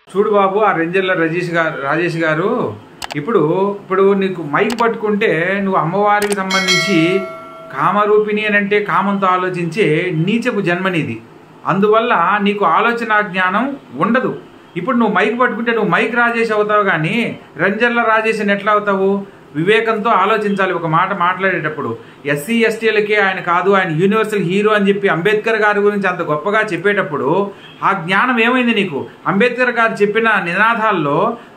చూడు బాబు ఆ రేంజర్ల రజేష్ గారు రాజేష్ గారు ఇప్పుడు ఇప్పుడు నీకు మైక్ పట్టుకుంటే నువ్వు అమ్మవారికి సంబంధించి కామరూపిణి అని అంటే కామంతో ఆలోచించే నీచపు జన్మనిది అందువల్ల నీకు ఆలోచన జ్ఞానం ఉండదు ఇప్పుడు నువ్వు మైక్ పట్టుకుంటే నువ్వు మైక్ రాజేష్ అవుతావు కానీ రంజర్ల రాజేష్ అని ఎట్లా అవుతావు వివేకంతో ఆలోచించాలి ఒక మాట మాట్లాడేటప్పుడు ఎస్సీ ఎస్టీలకి ఆయన కాదు ఆయన యూనివర్సల్ హీరో అని చెప్పి అంబేద్కర్ గారి గురించి అంత గొప్పగా చెప్పేటప్పుడు ఆ జ్ఞానం ఏమైంది నీకు అంబేద్కర్ గారు చెప్పిన నినాదాల్లో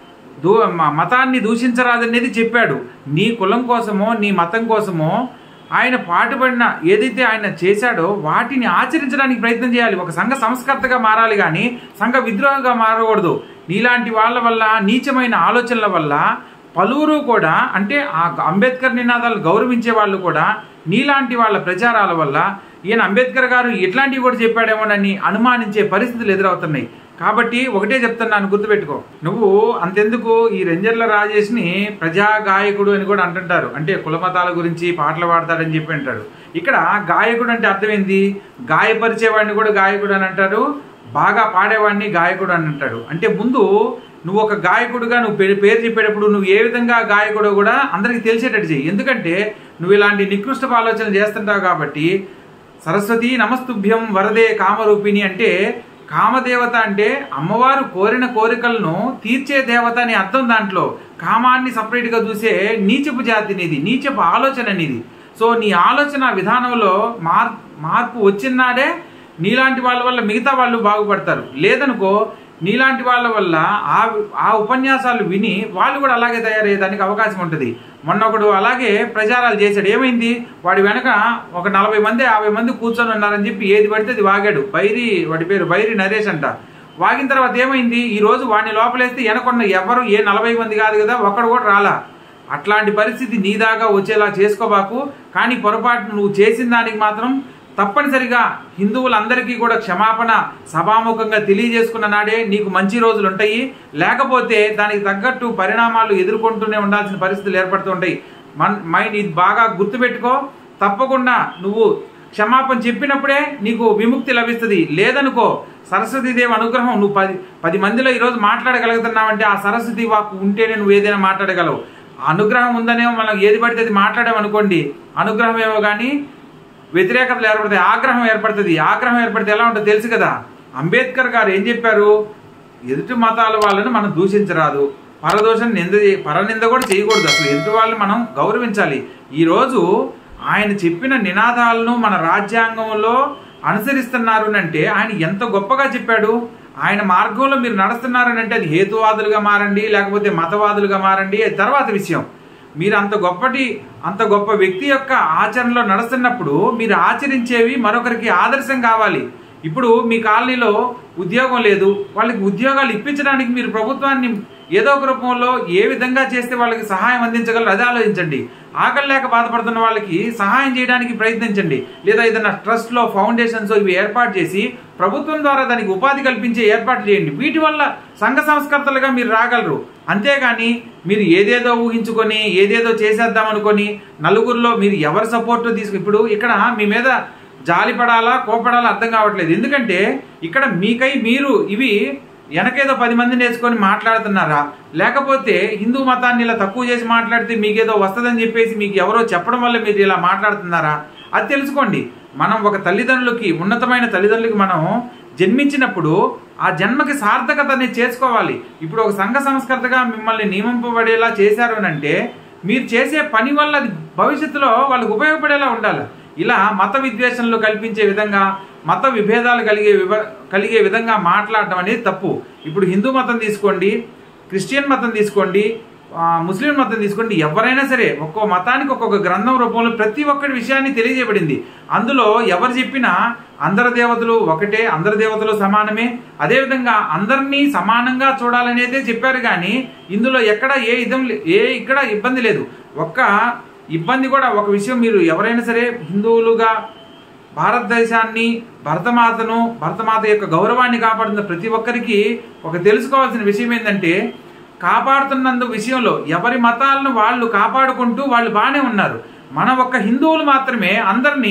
దూ మ- మతాన్ని దూషించరాదనేది చెప్పాడు నీ కులం కోసమో నీ మతం కోసమో ఆయన పాటుపడిన ఏదైతే ఆయన చేశాడో వాటిని ఆచరించడానికి ప్రయత్నం చేయాలి ఒక సంఘ సంస్కర్తగా మారాలి కానీ సంఘ విద్రోహంగా మారకూడదు నీలాంటి వాళ్ళ వల్ల నీచమైన ఆలోచనల వల్ల పలువురు కూడా అంటే ఆ అంబేద్కర్ నినాదాలు గౌరవించే వాళ్ళు కూడా నీలాంటి వాళ్ళ ప్రచారాల వల్ల ఈయన అంబేద్కర్ గారు ఇట్లాంటివి కూడా చెప్పాడేమోనని అనుమానించే పరిస్థితులు ఎదురవుతున్నాయి కాబట్టి ఒకటే చెప్తున్నాను గుర్తుపెట్టుకో నువ్వు అంతెందుకు ఈ రెంజర్ల రాజేష్ని ప్రజా గాయకుడు అని కూడా అంటుంటారు అంటే కులమతాల గురించి పాటలు పాడతాడని చెప్పి అంటాడు ఇక్కడ గాయకుడు అంటే అర్థం ఏంది గాయపరిచేవాడిని కూడా గాయకుడు అని అంటారు బాగా పాడేవాడిని గాయకుడు అని అంటాడు అంటే ముందు నువ్వు ఒక గాయకుడుగా నువ్వు పేరు పేరు చెప్పేటప్పుడు నువ్వు ఏ విధంగా గాయకుడో కూడా అందరికీ తెలిసేటట్టు చెయ్యి ఎందుకంటే నువ్వు ఇలాంటి నికృష్టపు ఆలోచన చేస్తుంటావు కాబట్టి సరస్వతి నమస్తుభ్యం వరదే కామరూపిణి అంటే కామదేవత అంటే అమ్మవారు కోరిన కోరికలను తీర్చే దేవత అని అర్థం దాంట్లో కామాన్ని సపరేట్గా చూసే నీచపు జాతి నీది నీచపు ఆలోచన నీది సో నీ ఆలోచన విధానంలో మార్ మార్పు వచ్చినాడే నీలాంటి వాళ్ళ వల్ల మిగతా వాళ్ళు బాగుపడతారు లేదనుకో నీలాంటి వాళ్ళ వల్ల ఆ ఆ ఉపన్యాసాలు విని వాళ్ళు కూడా అలాగే తయారయ్యేదానికి అవకాశం ఉంటుంది మొన్న ఒకడు అలాగే ప్రచారాలు చేశాడు ఏమైంది వాడి వెనక ఒక నలభై మంది యాభై మంది కూర్చొని ఉన్నారని చెప్పి ఏది పడితే అది వాగాడు బైరి వాడి పేరు బైరి నరేష్ అంట వాగిన తర్వాత ఏమైంది ఈ రోజు వాడిని లోపలేస్తే వెనకొన్న ఎవరు ఏ నలభై మంది కాదు కదా ఒక్కడు కూడా రాలా అట్లాంటి పరిస్థితి నీదాగా వచ్చేలా చేసుకోబాకు కానీ పొరపాటు నువ్వు చేసిన దానికి మాత్రం తప్పనిసరిగా హిందువులందరికీ కూడా క్షమాపణ సభాముఖంగా తెలియజేసుకున్న నాడే నీకు మంచి రోజులు ఉంటాయి లేకపోతే దానికి తగ్గట్టు పరిణామాలు ఎదుర్కొంటూనే ఉండాల్సిన పరిస్థితులు ఏర్పడుతుంటాయి మన్ మైండ్ ఇది బాగా గుర్తుపెట్టుకో తప్పకుండా నువ్వు క్షమాపణ చెప్పినప్పుడే నీకు విముక్తి లభిస్తుంది లేదనుకో సరస్వతీదేవి అనుగ్రహం నువ్వు పది పది మందిలో ఈరోజు మాట్లాడగలుగుతున్నావంటే ఆ సరస్వతి వాకు ఉంటేనే నువ్వు ఏదైనా మాట్లాడగలవు ఆ అనుగ్రహం ఉందనేమో మనం ఏది పడితే అది మాట్లాడామనుకోండి అనుగ్రహం ఏమో కానీ వ్యతిరేకతలు ఏర్పడతాయి ఆగ్రహం ఏర్పడుతుంది ఆగ్రహం ఏర్పడితే ఎలా ఉంటుందో తెలుసు కదా అంబేద్కర్ గారు ఏం చెప్పారు ఎదుటి మతాల వాళ్ళని మనం దూషించరాదు పరదోషం నింద చే- పరనింద కూడా చేయకూడదు అసలు ఎదుటి వాళ్ళని మనం గౌరవించాలి ఈరోజు ఆయన చెప్పిన నినాదాలను మన రాజ్యాంగంలో అనుసరిస్తున్నారు అంటే ఆయన ఎంత గొప్పగా చెప్పాడు ఆయన మార్గంలో మీరు నడుస్తున్నారు అంటే అది హేతువాదులుగా మారండి లేకపోతే మతవాదులుగా మారండి అది తర్వాత విషయం మీరు అంత గొప్పటి అంత గొప్ప వ్యక్తి యొక్క ఆచరణలో నడుస్తున్నప్పుడు మీరు ఆచరించేవి మరొకరికి ఆదర్శం కావాలి ఇప్పుడు మీ కాలనీలో ఉద్యోగం లేదు వాళ్ళకి ఉద్యోగాలు ఇప్పించడానికి మీరు ప్రభుత్వాన్ని ఏదో ఒక రూపంలో ఏ విధంగా చేస్తే వాళ్ళకి సహాయం అందించగలరు అది ఆలోచించండి ఆకలి లేక బాధపడుతున్న వాళ్ళకి సహాయం చేయడానికి ప్రయత్నించండి లేదా ఏదైనా ట్రస్ట్లో ఫౌండేషన్స్ ఇవి ఏర్పాటు చేసి ప్రభుత్వం ద్వారా దానికి ఉపాధి కల్పించే ఏర్పాటు చేయండి వీటి వల్ల సంఘ సంస్కర్తలుగా మీరు రాగలరు అంతేగాని మీరు ఏదేదో ఊహించుకొని ఏదేదో చేసేద్దాం అనుకొని నలుగురిలో మీరు ఎవరి సపోర్ట్ తీసుకు ఇప్పుడు ఇక్కడ మీ మీద జాలి పడాలా కోపడాలా అర్థం కావట్లేదు ఎందుకంటే ఇక్కడ మీకై మీరు ఇవి వెనకేదో పది మంది నేర్చుకొని మాట్లాడుతున్నారా లేకపోతే హిందూ మతాన్ని ఇలా తక్కువ చేసి మాట్లాడితే మీకేదో వస్తుందని చెప్పేసి మీకు ఎవరో చెప్పడం వల్ల మీరు ఇలా మాట్లాడుతున్నారా అది తెలుసుకోండి మనం ఒక తల్లిదండ్రులకి ఉన్నతమైన తల్లిదండ్రులకి మనం జన్మించినప్పుడు ఆ జన్మకి సార్థకత అనేది చేసుకోవాలి ఇప్పుడు ఒక సంఘ సంస్కర్తగా మిమ్మల్ని నియమింపబడేలా చేశారు అని అంటే మీరు చేసే పని వల్ల అది భవిష్యత్తులో వాళ్ళకి ఉపయోగపడేలా ఉండాలి ఇలా మత విద్వేషణలు కల్పించే విధంగా మత విభేదాలు కలిగే వివ కలిగే విధంగా మాట్లాడటం అనేది తప్పు ఇప్పుడు హిందూ మతం తీసుకోండి క్రిస్టియన్ మతం తీసుకోండి ఆ, ముస్లిం మతం తీసుకోండి ఎవరైనా సరే ఒక్కో మతానికి ఒక్కొక్క గ్రంథం రూపంలో ప్రతి ఒక్కటి విషయాన్ని తెలియజేయబడింది అందులో ఎవరు చెప్పినా అందరి దేవతలు ఒకటే అందరి దేవతలు సమానమే అదేవిధంగా అందరినీ సమానంగా చూడాలనేదే చెప్పారు కానీ ఇందులో ఎక్కడ ఏ ఇదం లే- ఏ ఇక్కడ ఇబ్బంది లేదు ఒక్క ఇబ్బంది కూడా ఒక విషయం మీరు ఎవరైనా సరే హిందువులుగా భారతదేశాన్ని భరతమాతను భరతమాత యొక్క గౌరవాన్ని కాపాడుతున్న ప్రతి ఒక్కరికి ఒక తెలుసుకోవాల్సిన విషయం ఏంటంటే కాపాడుతున్నందు విషయంలో ఎవరి మతాలను వాళ్ళు కాపాడుకుంటూ వాళ్ళు బాగానే ఉన్నారు మన ఒక్క హిందువులు మాత్రమే అందరినీ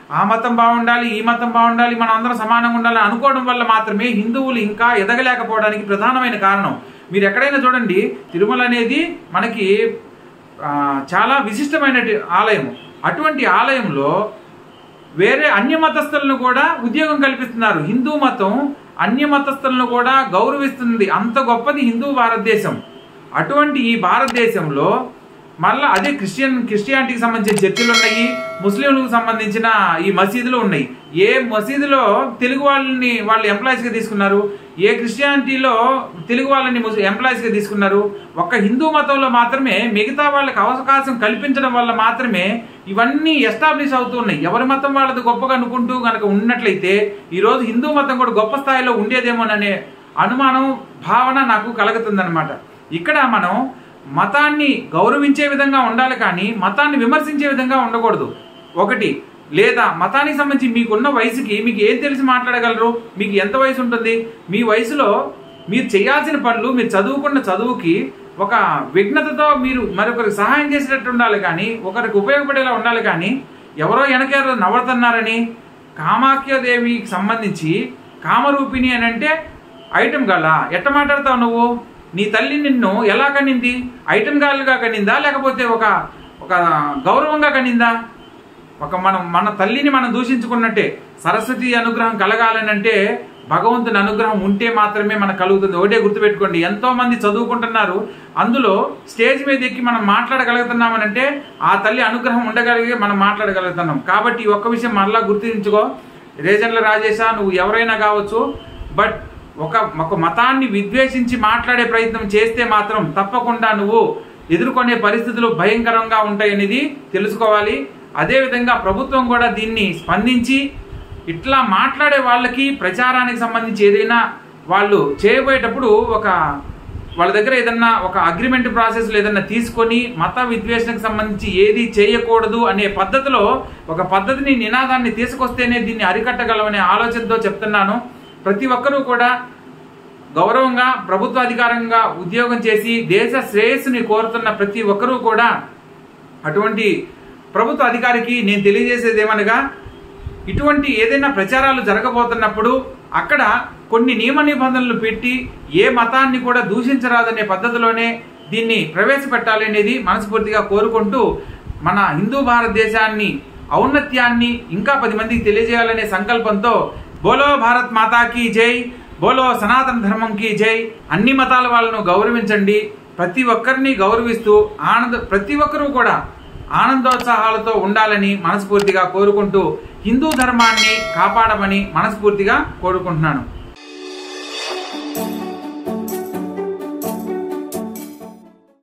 ఆ మతం బాగుండాలి ఈ మతం బాగుండాలి మనం అందరం సమానంగా ఉండాలి అనుకోవడం వల్ల మాత్రమే హిందువులు ఇంకా ఎదగలేకపోవడానికి ప్రధానమైన కారణం మీరు ఎక్కడైనా చూడండి తిరుమల అనేది మనకి ఆ, చాలా విశిష్టమైన ఆలయం అటువంటి ఆలయంలో వేరే అన్య మతస్థులను కూడా ఉద్యోగం కల్పిస్తున్నారు హిందూ మతం అన్య మతస్థులను కూడా గౌరవిస్తుంది అంత గొప్పది హిందూ భారతదేశం అటువంటి ఈ భారతదేశంలో మళ్ళీ అదే క్రిస్టియన్ క్రిస్టియానిటీకి సంబంధించిన చర్చిలు ఉన్నాయి ముస్లింలకు సంబంధించిన ఈ మసీదులు ఉన్నాయి ఏ మసీదులో తెలుగు వాళ్ళని వాళ్ళు ఎంప్లాయీస్గా తీసుకున్నారు ఏ క్రిస్టియానిటీలో తెలుగు వాళ్ళని ఎంప్లాయీస్గా తీసుకున్నారు ఒక్క హిందూ మతంలో మాత్రమే మిగతా వాళ్ళకి అవకాశం కల్పించడం వల్ల మాత్రమే ఇవన్నీ ఎస్టాబ్లిష్ అవుతున్నాయి ఎవరి మతం వాళ్ళది గొప్పగా అనుకుంటూ కనుక ఉన్నట్లయితే ఈరోజు హిందూ మతం కూడా గొప్ప స్థాయిలో ఉండేదేమోననే అనుమానం భావన నాకు కలుగుతుందన్నమాట ఇక్కడ మనం మతాన్ని గౌరవించే విధంగా ఉండాలి కానీ మతాన్ని విమర్శించే విధంగా ఉండకూడదు ఒకటి లేదా మతానికి సంబంధించి మీకున్న వయసుకి మీకు ఏం తెలిసి మాట్లాడగలరు మీకు ఎంత వయసు ఉంటుంది మీ వయసులో మీరు చేయాల్సిన పనులు మీరు చదువుకున్న చదువుకి ఒక విఘ్నతతో మీరు మరొకరికి సహాయం చేసేటట్టు ఉండాలి కానీ ఒకరికి ఉపయోగపడేలా ఉండాలి కానీ ఎవరో వెనకేరో నవ్వుతున్నారని కామాఖ్యదేవికి సంబంధించి కామరూపిణి అని అంటే ఐటమ్ గల ఎట్ట మాట్లాడతావు నువ్వు నీ తల్లి నిన్ను ఎలా కనింది ఐటమ్ గాలుగా కనిందా లేకపోతే ఒక ఒక గౌరవంగా కనిందా ఒక మనం మన తల్లిని మనం దూషించుకున్నట్టే సరస్వతి అనుగ్రహం కలగాలని అంటే భగవంతుని అనుగ్రహం ఉంటే మాత్రమే మనకు కలుగుతుంది ఒకటే గుర్తుపెట్టుకోండి ఎంతో మంది చదువుకుంటున్నారు అందులో స్టేజ్ మీద ఎక్కి మనం మాట్లాడగలుగుతున్నామనంటే ఆ తల్లి అనుగ్రహం ఉండగలిగే మనం మాట్లాడగలుగుతున్నాం కాబట్టి ఈ ఒక్క విషయం మరలా గుర్తించుకో రేజన్ల రాజేశా నువ్వు ఎవరైనా కావచ్చు బట్ ఒక ఒక మతాన్ని విద్వేషించి మాట్లాడే ప్రయత్నం చేస్తే మాత్రం తప్పకుండా నువ్వు ఎదుర్కొనే పరిస్థితులు భయంకరంగా ఉంటాయనేది తెలుసుకోవాలి అదేవిధంగా ప్రభుత్వం కూడా దీన్ని స్పందించి ఇట్లా మాట్లాడే వాళ్ళకి ప్రచారానికి సంబంధించి ఏదైనా వాళ్ళు చేయబోయేటప్పుడు ఒక వాళ్ళ దగ్గర ఏదన్నా ఒక అగ్రిమెంట్ ప్రాసెస్లో ఏదన్నా తీసుకొని మత విద్వేషణకు సంబంధించి ఏది చేయకూడదు అనే పద్ధతిలో ఒక పద్ధతిని నినాదాన్ని తీసుకొస్తేనే దీన్ని అరికట్టగలమనే ఆలోచనతో చెప్తున్నాను ప్రతి ఒక్కరూ కూడా గౌరవంగా ప్రభుత్వ అధికారంగా ఉద్యోగం చేసి దేశ శ్రేయస్సుని కోరుతున్న ప్రతి ఒక్కరూ కూడా అటువంటి ప్రభుత్వ అధికారికి నేను తెలియజేసేది ఏమనగా ఇటువంటి ఏదైనా ప్రచారాలు జరగబోతున్నప్పుడు అక్కడ కొన్ని నియమ నిబంధనలు పెట్టి ఏ మతాన్ని కూడా దూషించరాదనే పద్ధతిలోనే దీన్ని ప్రవేశపెట్టాలి అనేది మనస్ఫూర్తిగా కోరుకుంటూ మన హిందూ భారతదేశాన్ని ఔన్నత్యాన్ని ఇంకా పది మందికి తెలియజేయాలనే సంకల్పంతో బోలో భారత్ మాతాకి జై బోలో సనాతన ధర్మంకి జై అన్ని మతాల వాళ్ళను గౌరవించండి ప్రతి ఒక్కరిని గౌరవిస్తూ ఆనంద ప్రతి ఒక్కరూ కూడా ఆనందోత్సాహాలతో ఉండాలని మనస్ఫూర్తిగా కోరుకుంటూ హిందూ ధర్మాన్ని కాపాడమని మనస్ఫూర్తిగా కోరుకుంటున్నాను